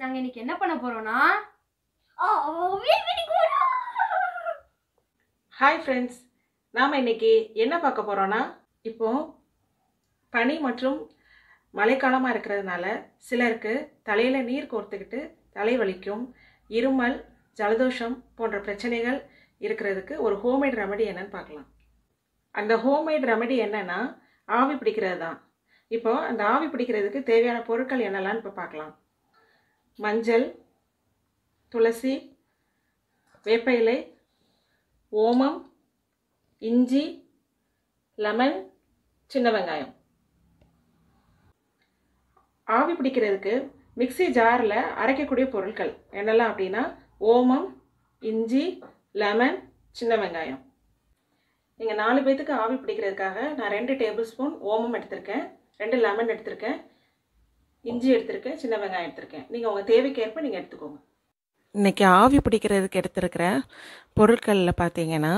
நாங்க இன்னைக்கு என்ன பண்ண போறோம்னா ஹாய் ஃப்ரெண்ட்ஸ் நாம் இன்னைக்கு என்ன பார்க்க போகிறோன்னா இப்போ பனி மற்றும் மழைக்காலமாக இருக்கிறதுனால சிலருக்கு தலையில் நீர் கோர்த்துக்கிட்டு தலைவலிக்கும் இருமல் ஜலதோஷம் போன்ற பிரச்சனைகள் இருக்கிறதுக்கு ஒரு ஹோம்மேட் ரெமடி என்னன்னு பார்க்கலாம் அந்த ஹோம்மேட் ரெமடி என்னன்னா ஆவி பிடிக்கிறது தான் இப்போ அந்த ஆவி பிடிக்கிறதுக்கு தேவையான பொருட்கள் என்னெல்லாம்னு இப்போ பார்க்கலாம் மஞ்சள் துளசி வேப்ப இலை ஓமம் இஞ்சி லெமன் சின்ன வெங்காயம் ஆவி பிடிக்கிறதுக்கு மிக்ஸி ஜாரில் அரைக்கக்கூடிய பொருட்கள் என்னெல்லாம் அப்படின்னா ஓமம் இஞ்சி லெமன் சின்ன வெங்காயம் நீங்கள் நாலு பேத்துக்கு ஆவி பிடிக்கிறதுக்காக நான் ரெண்டு டேபிள் ஸ்பூன் ஓமம் எடுத்திருக்கேன் ரெண்டு லெமன் எடுத்திருக்கேன் இஞ்சி எடுத்திருக்கேன் சின்ன வெங்காயம் எடுத்திருக்கேன் நீங்கள் உங்கள் தேவைக்கேற்ப நீங்கள் எடுத்துக்கோங்க இன்றைக்கி ஆவி பிடிக்கிறதுக்கு எடுத்திருக்கிற பொருட்களில் பார்த்தீங்கன்னா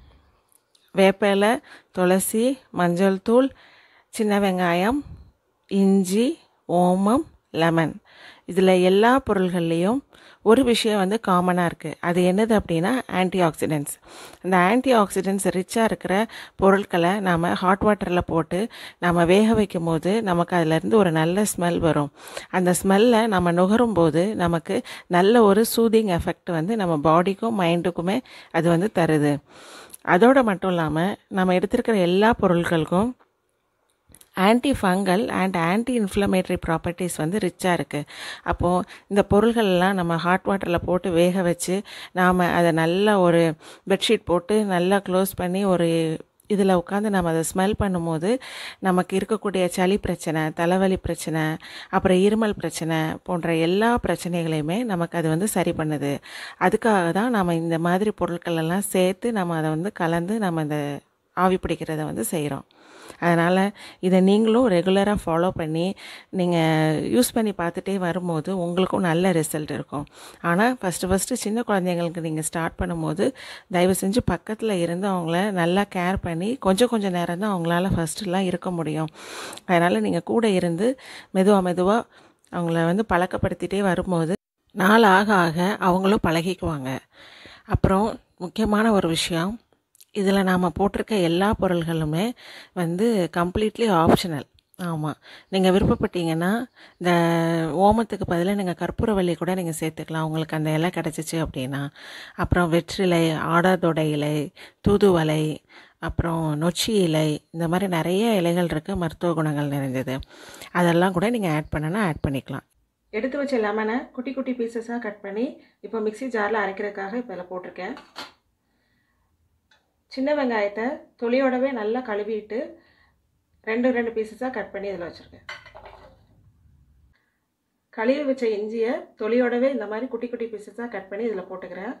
வேப்ப இலை துளசி மஞ்சள் தூள் சின்ன வெங்காயம் இஞ்சி ஓமம் லெமன் இதில் எல்லா பொருள்கள்லேயும் ஒரு விஷயம் வந்து காமனாக இருக்குது அது என்னது அப்படின்னா ஆன்டி ஆக்சிடென்ட்ஸ் இந்த ஆன்டி ஆக்சிடென்ட்ஸ் ரிச்சாக இருக்கிற பொருட்களை நாம் ஹாட் வாட்டரில் போட்டு நம்ம வேக வைக்கும் போது நமக்கு அதிலேருந்து ஒரு நல்ல ஸ்மெல் வரும் அந்த ஸ்மெல்லை நம்ம நுகரும் போது நமக்கு நல்ல ஒரு சூதிங் எஃபெக்ட் வந்து நம்ம பாடிக்கும் மைண்டுக்குமே அது வந்து தருது அதோடு மட்டும் இல்லாமல் நம்ம எடுத்திருக்கிற எல்லா பொருட்களுக்கும் anti fungal and anti inflammatory properties வந்து ரிச்சாக இருக்குது அப்போது இந்த பொருள்கள்லாம் நம்ம ஹாட் வாட்டரில் போட்டு வேக வச்சு நாம் அதை நல்லா ஒரு பெட்ஷீட் போட்டு நல்லா க்ளோஸ் பண்ணி ஒரு இதில் உட்காந்து நம்ம அதை ஸ்மெல் பண்ணும்போது நமக்கு இருக்கக்கூடிய சளி பிரச்சனை தலைவலி பிரச்சனை அப்புறம் இருமல் பிரச்சனை போன்ற எல்லா பிரச்சனைகளையுமே நமக்கு அது வந்து சரி பண்ணுது அதுக்காக தான் நம்ம இந்த மாதிரி பொருட்கள் எல்லாம் சேர்த்து நம்ம அதை வந்து கலந்து நம்ம இந்த ஆவி பிடிக்கிறத வந்து செய்கிறோம் அதனால் இதை நீங்களும் ரெகுலராக ஃபாலோ பண்ணி நீங்கள் யூஸ் பண்ணி பார்த்துட்டே வரும்போது உங்களுக்கும் நல்ல ரிசல்ட் இருக்கும் ஆனால் ஃபஸ்ட்டு ஃபஸ்ட்டு சின்ன குழந்தைங்களுக்கு நீங்கள் ஸ்டார்ட் பண்ணும்போது தயவு செஞ்சு பக்கத்தில் இருந்து அவங்கள நல்லா கேர் பண்ணி கொஞ்சம் கொஞ்சம் நேரம் தான் அவங்களால ஃபஸ்ட்டுலாம் இருக்க முடியும் அதனால் நீங்கள் கூட இருந்து மெதுவாக மெதுவாக அவங்கள வந்து பழக்கப்படுத்திகிட்டே வரும்போது நாள் ஆக ஆக அவங்களும் பழகிக்குவாங்க அப்புறம் முக்கியமான ஒரு விஷயம் இதில் நாம் போட்டிருக்க எல்லா பொருள்களுமே வந்து கம்ப்ளீட்லி ஆப்ஷனல் ஆமாம் நீங்கள் விருப்பப்பட்டீங்கன்னா இந்த ஓமத்துக்கு பதிலாக நீங்கள் கற்பூரவள்ளி கூட நீங்கள் சேர்த்துக்கலாம் உங்களுக்கு அந்த இலை கிடச்சிச்சு அப்படின்னா அப்புறம் வெற்றிலை ஆடாதொடை இலை தூதுவளை அப்புறம் நொச்சி இலை இந்த மாதிரி நிறைய இலைகள் இருக்குது மருத்துவ குணங்கள் நிறைஞ்சது அதெல்லாம் கூட நீங்கள் ஆட் பண்ணனா ஆட் பண்ணிக்கலாம் எடுத்து வச்ச லெமனை குட்டி குட்டி பீசஸாக கட் பண்ணி இப்போ மிக்ஸி ஜாரில் அரைக்கிறதுக்காக இப்போ இதில் போட்டிருக்கேன் சின்ன வெங்காயத்தை தொலியோடவே நல்லா கழுவிட்டு ரெண்டு ரெண்டு பீசஸாக கட் பண்ணி இதில் வச்சுருக்கேன் கழுவி வச்ச இஞ்சியை தொலியோடவே இந்த மாதிரி குட்டி குட்டி பீசஸாக கட் பண்ணி இதில் போட்டுக்கிறேன்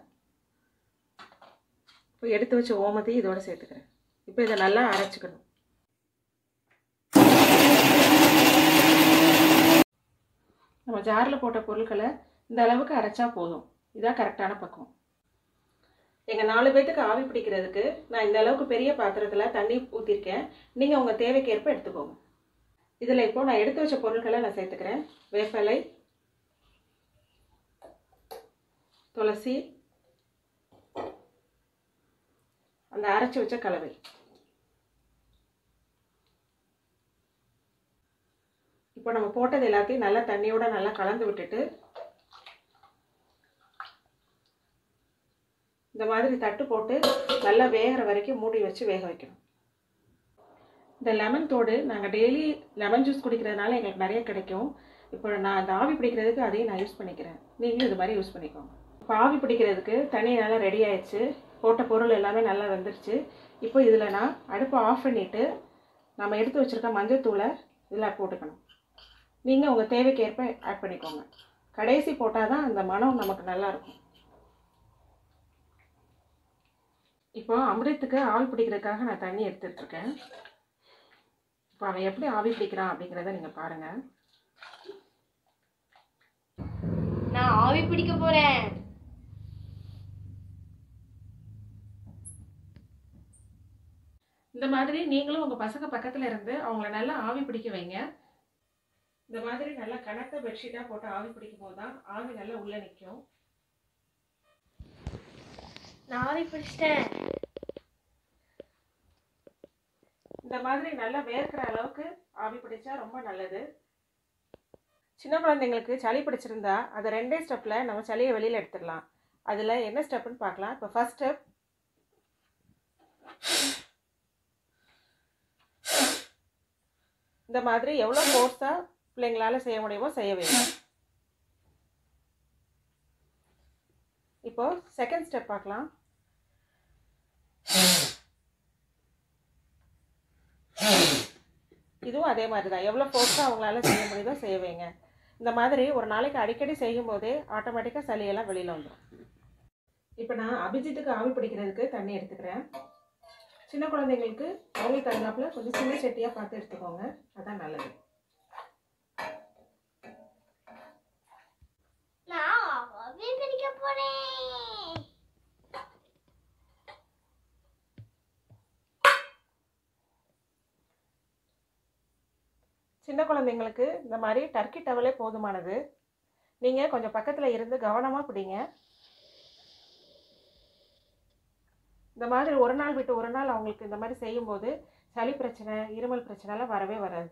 இப்போ எடுத்து வச்ச ஓமத்தையும் இதோட சேர்த்துக்கிறேன் இப்போ இதை நல்லா அரைச்சிக்கணும் நம்ம ஜாரில் போட்ட பொருட்களை இந்த அளவுக்கு அரைச்சா போதும் இதான் கரெக்டான பக்குவம் எங்கள் நாலு பேர்த்துக்கு ஆவி பிடிக்கிறதுக்கு நான் இந்த அளவுக்கு பெரிய பாத்திரத்தில் தண்ணி ஊற்றிருக்கேன் நீங்கள் உங்கள் தேவைக்கேற்ப எடுத்துக்கோங்க இதில் இப்போ நான் எடுத்து வச்ச பொருட்களை நான் சேர்த்துக்கிறேன் வேப்பலை துளசி அந்த அரைச்சி வச்ச கலவை இப்போ நம்ம போட்டது எல்லாத்தையும் நல்லா தண்ணியோட நல்லா கலந்து விட்டுட்டு இந்த மாதிரி தட்டு போட்டு நல்லா வேகிற வரைக்கும் மூடி வச்சு வேக வைக்கணும் இந்த லெமன் தோடு நாங்கள் டெய்லி லெமன் ஜூஸ் குடிக்கிறதுனால எங்களுக்கு நிறைய கிடைக்கும் இப்போ நான் அந்த ஆவி பிடிக்கிறதுக்கு அதையும் நான் யூஸ் பண்ணிக்கிறேன் நீங்களும் இது மாதிரி யூஸ் பண்ணிக்கோங்க இப்போ ஆவி பிடிக்கிறதுக்கு தண்ணி நல்லா ரெடி ஆயிடுச்சு போட்ட பொருள் எல்லாமே நல்லா வெந்துருச்சு இப்போ இதில் நான் அடுப்பை ஆஃப் பண்ணிவிட்டு நம்ம எடுத்து வச்சுருக்க மஞ்சத்தூளை இதில் போட்டுக்கணும் நீங்கள் உங்கள் தேவைக்கேற்ப ஆட் பண்ணிக்கோங்க கடைசி போட்டால் தான் அந்த மனம் நமக்கு நல்லாயிருக்கும் இப்போ அமிர்தத்துக்கு ஆவி பிடிக்கிறதுக்காக நான் தண்ணி எடுத்துட்ருக்கேன் இப்போ அவன் எப்படி ஆவி பிடிக்கிறான் அப்படிங்கிறத நீங்கள் பாருங்கள் நான் ஆவி பிடிக்க போறேன் இந்த மாதிரி நீங்களும் உங்கள் பசங்க பக்கத்தில் இருந்து அவங்கள நல்லா ஆவி பிடிக்க வைங்க இந்த மாதிரி நல்லா கனத்த பெட்ஷீட்டாக போட்டு ஆவி பிடிக்கும் போது தான் ஆவி நல்லா உள்ளே நிற்கும் நான் ஆவி பிடிச்சிட்டேன் இந்த மாதிரி நல்லா வேர்க்கிற அளவுக்கு ஆவி பிடிச்சா ரொம்ப நல்லது சின்ன குழந்தைங்களுக்கு சளி பிடிச்சிருந்தா அதை ரெண்டே ஸ்டெப்பில் நம்ம சளியை வெளியில் எடுத்துடலாம் அதில் என்ன ஸ்டெப்புன்னு பார்க்கலாம் இப்போ ஃபர்ஸ்ட் ஸ்டெப் இந்த மாதிரி எவ்வளோ ஃபோர்ஸாக பிள்ளைங்களால செய்ய முடியுமோ செய்ய வேண்டும் இப்போ செகண்ட் ஸ்டெப் பார்க்கலாம் இதுவும் அதே மாதிரி தான் எவ்வளோ ஃபோர்ஸாக அவங்களால செய்ய முடியுதோ செய்ய வைங்க இந்த மாதிரி ஒரு நாளைக்கு அடிக்கடி செய்யும் போதே ஆட்டோமேட்டிக்காக சளியெல்லாம் வெளியில் வந்துடும் இப்போ நான் அபிஜித்துக்கு ஆவி பிடிக்கிறதுக்கு தண்ணி எடுத்துக்கிறேன் சின்ன குழந்தைங்களுக்கு அவங்களுக்கு தகுந்தாப்புல கொஞ்சம் சின்ன சட்டியாக பார்த்து எடுத்துக்கோங்க அதான் நல்லது நான் ஆவி பிடிக்க போறேன் சின்ன குழந்தைங்களுக்கு இந்த மாதிரி டர்க்கி டவலே போதுமானது நீங்கள் கொஞ்சம் பக்கத்தில் இருந்து கவனமாக பிடிங்க இந்த மாதிரி ஒரு நாள் விட்டு ஒரு நாள் அவங்களுக்கு இந்த மாதிரி செய்யும்போது சளி பிரச்சனை இருமல் பிரச்சனைலாம் வரவே வராது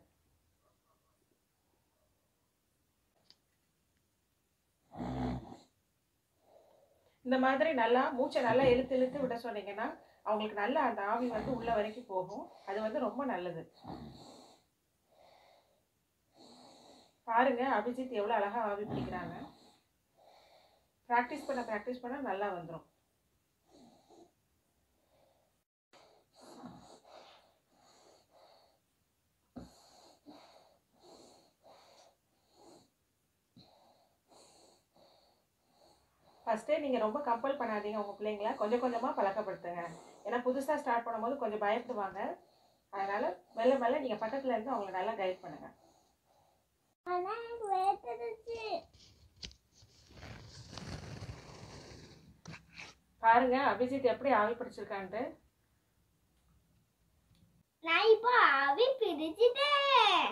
இந்த மாதிரி நல்லா மூச்சை நல்லா இழுத்து இழுத்து விட சொன்னீங்கன்னா அவங்களுக்கு நல்லா அந்த ஆவி வந்து உள்ள வரைக்கும் போகும் அது வந்து ரொம்ப நல்லது பாருங்க அபிஜித் எவ்வளோ அழகா ஆவி பிடிக்கிறாங்க ப்ராக்டிஸ் பண்ண ப்ராக்டிஸ் பண்ண நல்லா வந்துடும் ஃபஸ்ட்டே நீங்கள் ரொம்ப கம்பல் பண்ணாதீங்க உங்கள் பிள்ளைங்கள கொஞ்சம் கொஞ்சமாக பழக்கப்படுத்துங்க ஏன்னா புதுசாக ஸ்டார்ட் பண்ணும்போது கொஞ்சம் பயப்படுவாங்க அதனால் மெல்ல மெல்ல நீங்கள் பக்கத்தில் இருந்து அவங்கள நல்லா கைட் பண்ணுங்கள் ஆனா எனக்கு வேர்த்துடுச்சு பாருங்க அபிஜித் எப்படி ஆவி பிடிச்சிருக்கான்ட்டு நான் இப்போ ஆவி பிடிச்சிட்டேன்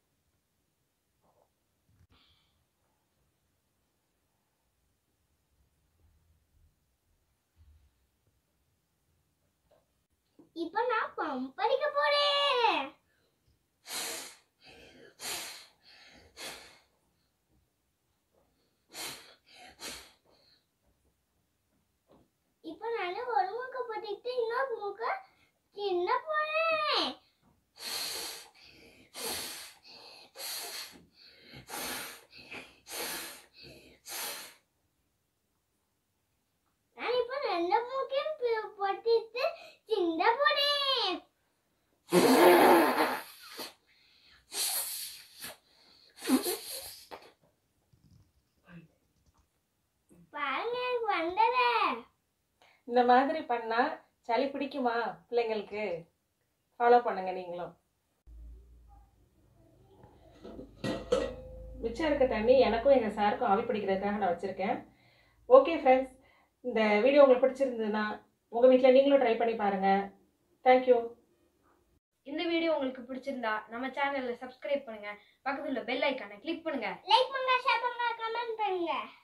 இப்போ நான் பம்ப் அடிக்க போறேன் இப்போ நான் ஒரு மூக்க போட்டுக்கிட்டு இன்னொரு மூக்க சின்ன போறேன் நான் இப்போ ரெண்டு மூக்கையும் பி- போட்டுட்டு சின்ன போறேன் பாருங்க எனக்கு வந்ததே இந்த மாதிரி பண்ணால் சளி பிடிக்குமா பிள்ளைங்களுக்கு ஃபாலோ பண்ணுங்க நீங்களும் மிச்சம் இருக்க தண்ணி எனக்கும் எங்கள் சாருக்கும் ஆவி பிடிக்கிறதுக்காக நான் வச்சுருக்கேன் ஓகே ஃப்ரெண்ட்ஸ் இந்த வீடியோ உங்களுக்கு பிடிச்சிருந்ததுன்னா உங்கள் வீட்டில் நீங்களும் ட்ரை பண்ணி பாருங்கள் தேங்க்யூ இந்த வீடியோ உங்களுக்கு பிடிச்சிருந்தா நம்ம சேனல்ல சப்ஸ்கிரைப் பண்ணுங்க பக்கத்துல பெல் ஐக்கானை கிளிக் பண்ணுங்க லைக் பண்ணுங்க ஷேர் பண்ணுங்க கமெண்ட் பண்ணுங்க